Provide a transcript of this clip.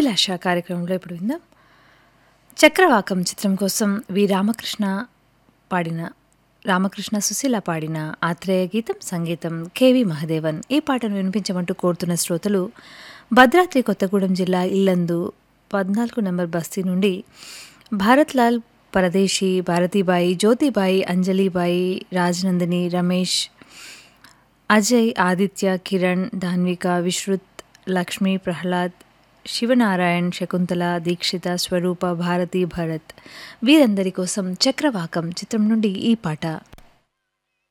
అభిలాష కార్యక్రమంలో ఇప్పుడు విందాం చక్రవాకం చిత్రం కోసం వి రామకృష్ణ పాడిన రామకృష్ణ సుశీల పాడిన ఆత్రేయ గీతం సంగీతం కేవి మహదేవన్ ఈ పాటను వినిపించమంటూ కోరుతున్న శ్రోతలు భద్రాద్రి కొత్తగూడెం జిల్లా ఇల్లందు పద్నాలుగు నెంబర్ బస్తీ నుండి భారత్ లాల్ పరదేశీ భారతీబాయి జ్యోతిబాయి అంజలిబాయి రాజనందిని రమేష్ అజయ్ ఆదిత్య కిరణ్ ధాన్విక విశ్రుత్ లక్ష్మీ ప్రహ్లాద్ శివనారాయణ్ శకుంతల దీక్షిత స్వరూప భారతి భరత్ వీరందరి కోసం చక్రవాకం చిత్రం నుండి ఈ పాట